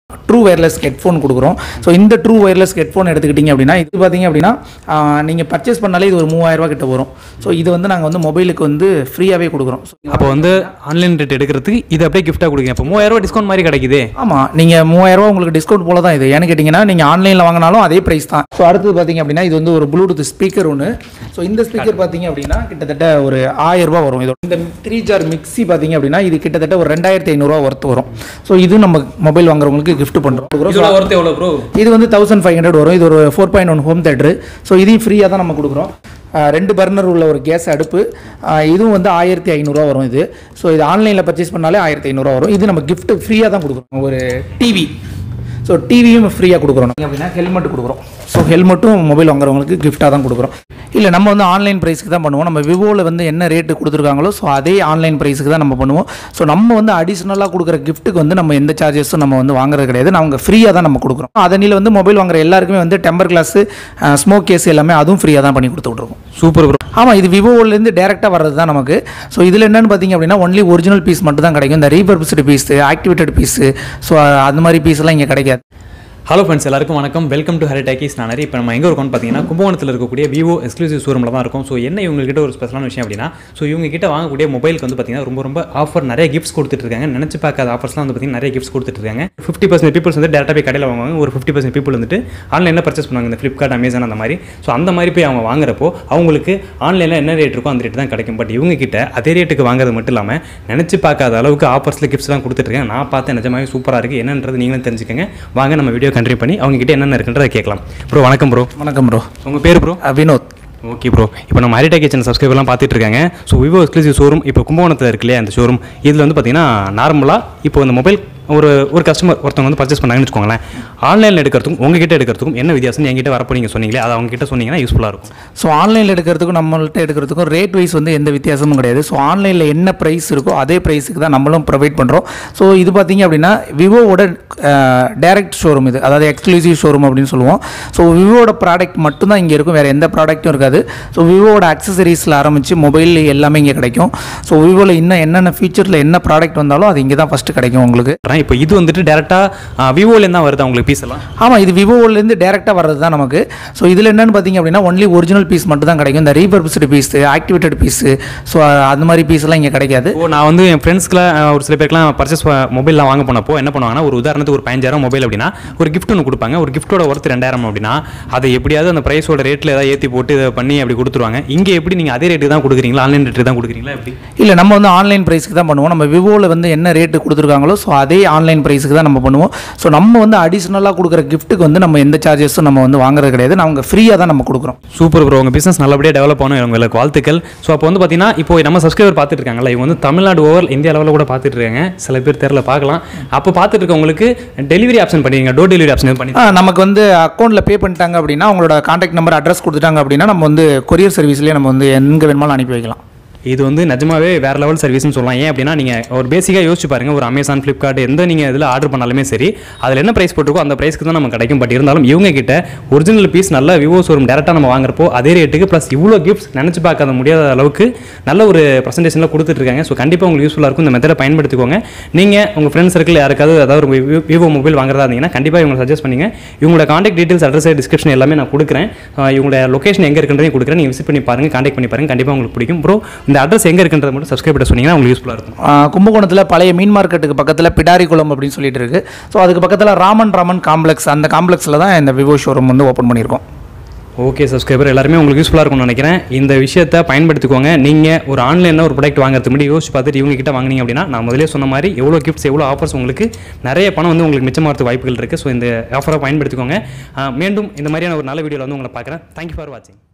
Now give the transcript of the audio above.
true wireless headphone கொடுக்குறோம் so இந்த true wireless headphone எடுத்துக்கிட்டிங்க அப்படின்னா இது பார்த்தீங்க அப்படின்னா நீங்கள் பர்ச்சேஸ் பண்ணாலே இது ஒரு மூவாயிரம் ரூபாய் கிட்ட வரும் ஸோ இது வந்து நாங்கள் வந்து மொபைலுக்கு வந்து ஃப்ரீயாகவே கொடுக்குறோம் அப்போ வந்து ஆன்லைன் ரேட் எடுக்கிறதுக்கு இது அப்படியே கிஃப்ட்டாக கொடுங்க இப்போ மூவாயிரம் ரூபாய் டிஸ்கவுண்ட் மாதிரி கிடைக்குதே ஆமாம் நீங்கள் மூவாயிரம் ரூபாய் உங்களுக்கு டிஸ்கவுண்ட் போல தான் இது ஏன்னு கேட்டிங்கன்னா நீங்கள் ஆன்லைனில் வாங்கினாலும் அதே ப்ரைஸ் தான் ஸோ அடுத்தது பார்த்தீங்க அப்படின்னா இது வந்து ஒரு ப்ளூடூத் ஸ்பீக்கர் ஒன்று ஸோ இந்த ஸ்பீக்கர் பார்த்தீங்க அப்படின்னா கிட்டத்தட்ட ஒரு ஆயிரம் ரூபாய் வரும் இது இந்த த்ரீ ஜார் மிக்ஸி பார்த்தீங்க அப்படின்னா இது கிட்டத்தட்ட ஒரு ரெண்டாயிரத்தி ஐநூறுரூவா ஒர்த்து வரும் ஸோ இது நம்ம மொபைல் வாங்குறவங்களுக்கு gift பண்ணுறோம் இதோட ஒர்த்து எவ்வளோ ப்ரோ இது வந்து தௌசண்ட் ஃபைவ் ஹண்ட்ரட் வரும் இது ஒரு four point one home theatre so இதையும் ஃப்ரீயாக தான் நம்ம கொடுக்குறோம் ஆஹ் ரெண்டு பர்னர் உள்ள ஒரு கேஸ் அடுப்பு ஆஹ் இதுவும் வந்து ஆயிரத்தி ஐநூறுரூவா வரும் இது ஸோ இது ஆன்லைனில் பர்ச்சேஸ் பண்ணாலே ஆயிரத்தி ஐநூறுரூவா வரும் இது நம்ம gift ஃப்ரீயாக தான் கொடுக்குறோம் ஒரு டிவி ஸோ டிவியும் ஃப்ரீயாக கொடுக்குறோம் நாங்க அப்படின்னா ஹெல்மெட் கொடுக்குறோம் ஸோ ஹெல்மெட்டும் மொபைல் வாங்குறவங்களுக்கு கிஃப்ட்டாக தான் கொடுக்குறோம் இல்லை நம்ம வந்து ஆன்லைன் ப்ரைஸுக்கு தான் பண்ணுவோம் நம்ம விவோவில் வந்து என்ன ரேட்டு கொடுத்துருக்காங்களோ ஸோ அதே ஆன்லைன் ப்ரைஸுக்கு தான் நம்ம பண்ணுவோம் ஸோ நம்ம வந்து அடிஷ்னலாக கொடுக்குற கிஃப்ட்டுக்கு வந்து நம்ம எந்த சார்ஜஸும் நம்ம வந்து வாங்குறது கிடையாது நம்ம ஃப்ரீயாக தான் நம்ம கொடுக்குறோம் அதனில் வந்து மொபைல் வாங்குற எல்லாருக்குமே வந்து டெம்பர் கிளாஸு ஸ்மோக் கேஸ் எல்லாமே அதுவும் ஃப்ரீயாக தான் பண்ணி கொடுத்து விட்ருக்கோம் சூப்பர் ப்ரோ ஆமாம் இது விவோலேருந்து டேரெக்டாக வர்றது தான் நமக்கு ஸோ இதில் என்னென்னு பார்த்தீங்க அப்படின்னா ஒன்லி ஒரிஜினல் பீஸ் மட்டும் தான் கிடைக்கும் இந்த refurbished piece activated piece so அந்த மாதிரி பீஸ்லாம் இங்கே கிடைக்காது ஹலோ ஃப்ரெண்ட்ஸ் எல்லாருக்கும் வணக்கம் வெல்கம் டு ஹரி டேக்கிஸ் நான் நிறைய இப்போ நம்ம எங்கே இருக்கோம்னு பார்த்தீங்கன்னா கும்பகோணத்தில் இருக்கக்கூடிய விவோ எக்ஸ்க்ளூசிவ் ஷோரூமில் தான் இருக்கும் ஸோ என்ன இவங்ககிட்ட ஒரு ஸ்பெஷலான விஷயம் அப்படின்னா ஸோ இவங்க கிட்ட வாங்கக்கூடிய மொபைலுக்கு வந்து பார்த்தீங்கன்னா ரொம்ப ரொம்ப ஆஃபர் நிறைய கிஃப்ட்ஸ் கொடுத்துட்டு இருக்காங்க நினச்சி பார்க்காத ஆஃபர்ஸ்லாம் வந்து பார்த்தீங்கன்னா நிறைய கிஃப்ட்ஸ் கொடுத்துட்டு இருக்காங்க ஃபிஃப்டி பர்சன்ட் பீப்பிள்ஸ் வந்து டேரக்டாக போய் கடையில் வாங்குவாங்க ஒரு ஃபிஃப்டி பர்சன்ட் பீப்பிள் வந்துட்டு ஆன்லைனில் பர்ச்சேஸ் பண்ணுவாங்க இந்த ஃப்ளிப்கார்ட் அமேசான் அந்த மாதிரி ஸோ அந்த மாதிரி போய் அவங்க வாங்குறப்போ அவங்களுக்கு ஆன்லைனில் என்ன ரேட் இருக்கோ அந்த ரேட் தான் கிடைக்கும் பட் இவங்க கிட்ட அதே ரேட்டுக்கு வாங்குறது மட்டும் இல்லாமல் நினச்சி பார்க்காத அளவுக்கு ஆஃபர்ஸில் கிஃப்ட்ஸ்லாம் கொடுத்துட்டு இருக்காங்க நான் பார்த்தேன் நிஜமாவே சூப்பராக இருக்குது என்னன்றது நீங்களும் தெரிஞ்சுக்கங்க வாங்க நம்ம வீடியோ கண்டினியூ பண்ணி அவங்க கிட்ட என்னென்ன இருக்குன்றதை கேட்கலாம் ப்ரோ வணக்கம் ப்ரோ வணக்கம் ப்ரோ உங்கள் பேர் ப்ரோ வினோத் ஓகே ப்ரோ இப்போ நம்ம ஹரிடா கிச்சன் சப்ஸ்கிரைபர்லாம் பார்த்துட்டு இருக்காங்க ஸோ விவோ எக்ஸ்க்ளூசிவ் ஷோரூம் இப்போ கும்பகோணத்தில் இருக்கு இல்லையா அந்த ஷோரூம் இதில் வந்து பார்த்தீங்கன்னா நார்மலாக இப்போ இந்த மொபைல் ஒரு ஒரு கஸ்டமர் ஒருத்தவங்க வந்து பர்ச்சேஸ் பண்ணாங்கன்னு வச்சுக்கோங்களேன் ஆன்லைனில் எடுக்கிறதுக்கும் உங்ககிட்ட எடுக்கிறதுக்கும் என்ன வித்தியாசம் என்கிட்ட வரப்போ நீங்கள் சொன்னீங்களே அதை அவங்க கிட்ட சொன்னீங்கன்னா யூஸ்ஃபுல்லாக இருக்கும் ஸோ ஆன்லைனில் எடுக்கிறதுக்கும் நம்மள்ட்ட எடுக்கிறதுக்கும் ரேட் வைஸ் வந்து எந்த வித்தியாசமும் கிடையாது ஸோ ஆன்லைனில் என்ன ப்ரைஸ் இருக்கோ அதே ப்ரைஸுக்கு தான் நம்மளும் ப்ரொவைட் பண்ணுறோம் ஸோ இது பார்த்தீங்க அப்படின்னா விவோவோட டைரக்ட் ஷோரூம் இது அதாவது எக்ஸ்க்ளூசிவ் ஷோரூம் அப்படின்னு சொல்லுவோம் ஸோ விவோட ப்ராடக்ட் மட்டும்தான் இங்கே இருக்கும் வேறு எந்த ப்ராடக்ட்டும் இருக்காது ஸோ விவோட அக்சசரிஸில் ஆரம்பித்து மொபைல் எல்லாமே இங்கே கிடைக்கும் ஸோ விவோவில் இன்னும் என்னென்ன ஃபீச்சரில் என்ன ப்ராடக்ட் வந்தாலும் அது இங்கே தான் ஃபஸ்ட்டு கிடைக்கும் உங்களுக்கு வரேன் இப்போ இது வந்துட்டு டேரெக்டாக விவோலேருந்து தான் வருது உங்களுக்கு பீஸ் எல்லாம் ஆமாம் இது விவோலேருந்து டேரெக்டாக வர்றது தான் நமக்கு ஸோ இதில் என்னென்னு பார்த்தீங்க அப்படின்னா ஒன்லி ஒரிஜினல் பீஸ் மட்டும் தான் கிடைக்கும் இந்த refurbished piece activated piece so அந்த மாதிரி பீஸ்லாம் இங்கே கிடைக்காது ஓ நான் வந்து என் ஃப்ரெண்ட்ஸ்க்குலாம் ஒரு சில பேருக்குலாம் பர்ச்சேஸ் மொபைல்லாம் வாங்க போனப்போ என்ன பண்ணுவாங்கன்னா ஒரு உதாரணத்துக்கு ஒரு பதினஞ்சாயிரம் மொபைல் அப்படின்னா ஒரு gift ஒன்று கொடுப்பாங்க ஒரு கிஃப்ட்டோட ஒர்த்து ரெண்டாயிரம் அப்படின்னா அதை எப்படியாவது அந்த ப்ரைஸோட ரேட்டில் ஏதாவது ஏற்றி போட்டு இதை பண்ணி அப்படி கொடுத்துருவாங்க இங்கே எப்படி நீங்கள் அதே ரேட்டு தான் கொடுக்குறீங்களா ஆன்லைன் ரேட்டு தான் கொடுக்குறீங்களா எப்படி இல்லை நம்ம வந்து ஆன்லைன் ப்ரைஸுக்கு தான் பண்ணுவோம் நம்ம விவோவில் வந்து என்ன ரேட்டு கொடுத்துருக்காங்களோ ஸோ அதே ஆன்லைன் ப்ரைஸுக்கு தான் நம்ம பண்ணுவோம் ஸோ நம்ம வந்து அடிஷ்னலாக கொடுக்குற கிஃப்ட்டுக்கு வந்து நம்ம எந்த சார்ஜஸும் நம்ம வந்து வாங்குறது கிடையாது நம்ம ஃப்ரீயாக தான் நம்ம கொடுக்குறோம் சூப்பர் ப்ரோ உங்கள் பிஸ்னஸ் நல்லபடியாக டெவலப் ஆகணும் உங்களுக்கு வாழ்த்துக்கள் ஸோ அப்போ வந்து பார்த்தீங்கன்னா இப்போ நம்ம சப்ஸ்கிரைபர் பார்த்துட்டு இருக்காங்கல்ல இவங்க வந்து தமிழ்நாடு ஓவர் இந்தியா லெவலில் கூட பார்த்துட்டு இருக்காங்க சில பேர் தெரில பார்க்கலாம் அப்போ பார்த்துட்டு இருக்கவங்களுக்கு டெலிவரி ஆப்ஷன் பண்ணிடுங்க டோர் டெலிவரி ஆப்ஷன் பண்ணி ஆ, நமக்கு வந்து அக்கௌண்ட்டில் பே பண்ணிட்டாங்க அப்படின்னா அவங்களோட காண்டாக்ட் நம்பர் அட்ரஸ் கொடுத்துட்டாங்க அப்படின்னா நம்ம வந்து கொரியர் சர்வீஸ்லேயே நம்ம வந்து எங்கே வேணுமாலும் அனுப்பி வைக்கலாம் இது வந்து நிஜமாவே வேற லெவல் சர்வீஸ்னு சொல்லலாம் ஏன் அப்படின்னா நீங்கள் ஒரு பேசிக்காக யோசிச்சு பாருங்க ஒரு அமேசான் ஃப்ளிப்கார்ட் எந்த நீங்கள் இதில் ஆர்டர் பண்ணாலுமே சரி அதில் என்ன ப்ரைஸ் போட்டிருக்கோ அந்த ப்ரைஸ்க்கு தான் நமக்கு கிடைக்கும் பட் இருந்தாலும் இவங்க கிட்ட ஒரிஜினல் பீஸ் நல்ல விவோ ஷோரூம் டேரெக்டாக நம்ம வாங்குறப்போ அதே ரேட்டுக்கு ப்ளஸ் இவ்வளோ கிஃப்ட்ஸ் நினச்சி பார்க்காத முடியாத அளவுக்கு நல்ல ஒரு ப்ரெசன்டேஷனில் கொடுத்துட்ருக்காங்க ஸோ கண்டிப்பாக உங்களுக்கு யூஸ்ஃபுல்லாக இருக்கும் இந்த மெத்தடை பயன்படுத்திக்கோங்க நீங்கள் உங்கள் ஃப்ரெண்ட்ஸ் சர்க்கிள் யாருக்காவது ஏதாவது ஒரு வி- விவோ மொபைல் வாங்குறதா இருந்தீங்கன்னா கண்டிப்பாக இவங்களை சஜஸ்ட் பண்ணுங்க இவங்களோட காண்டாக்ட் டீட்டெயில்ஸ் அட்ரஸ் டிஸ்கிரிப்ஷன் எல்லாமே நான் கொடுக்குறேன் அஹ் இவங்களோட லொகேஷன் எங்கே இருக்குன்றதையும் கொடுக்குறேன் நீங்கள் விசிட் பண்ணி பாருங்க காண்டாக்ட் பண்ணி பாருங்க கண்டிப்பாக உங்களுக்கு பிடிக்கும் ப்ரோ இந்த அட்ரஸ் எங்கே இருக்குன்றதை மட்டும் சப்ஸ்கிரைப் பண்ண சொன்னீங்கன்னா உங்களுக்கு யூஸ்ஃபுல்லாக இருக்கும் ஆ, கும்பகோணத்தில் பழைய மீன் மார்க்கெட்டுக்கு பக்கத்தில் பிடாரிக்குளம் அப்படின்னு சொல்லிட்டு இருக்கு ஸோ அதுக்கு பக்கத்தில் ராமன் ராமன் காம்ப்ளெக்ஸ் அந்த காம்ப்ளெக்ஸில் தான் இந்த விவோ ஷோரூம் வந்து ஓப்பன் பண்ணியிருக்கோம் ஓகே சப்ஸ்கிரைபர் எல்லாருமே உங்களுக்கு யூஸ்ஃபுல்லாக இருக்கும்னு நினைக்கிறேன் இந்த விஷயத்தை பயன்படுத்திக்கோங்க நீங்கள் ஒரு ஆன்லைனில் ஒரு ப்ராடக்ட் வாங்குறதுக்கு முன்னாடி யோசிச்சு பார்த்துட்டு இவங்க கிட்ட வாங்குனீங்க அப்படின்னா நான் முதலே சொன்ன மாதிரி எவ்வளோ கிஃப்ட்ஸ் எவ்வளோ ஆஃபர்ஸ் உங்களுக்கு நிறைய பணம் வந்து உங்களுக்கு மிச்சமாகிறதுக்கு வாய்ப்புகள் இருக்குது ஸோ இந்த ஆஃபரை பயன்படுத்திக்கோங்க ஆஹ் மீண்டும் இந்த மாதிரியான ஒரு நல்ல வீடியோவில் வந்து உங்களை பார்க்குறேன் தேங்க்யூ ஃபார் வாட்சிங்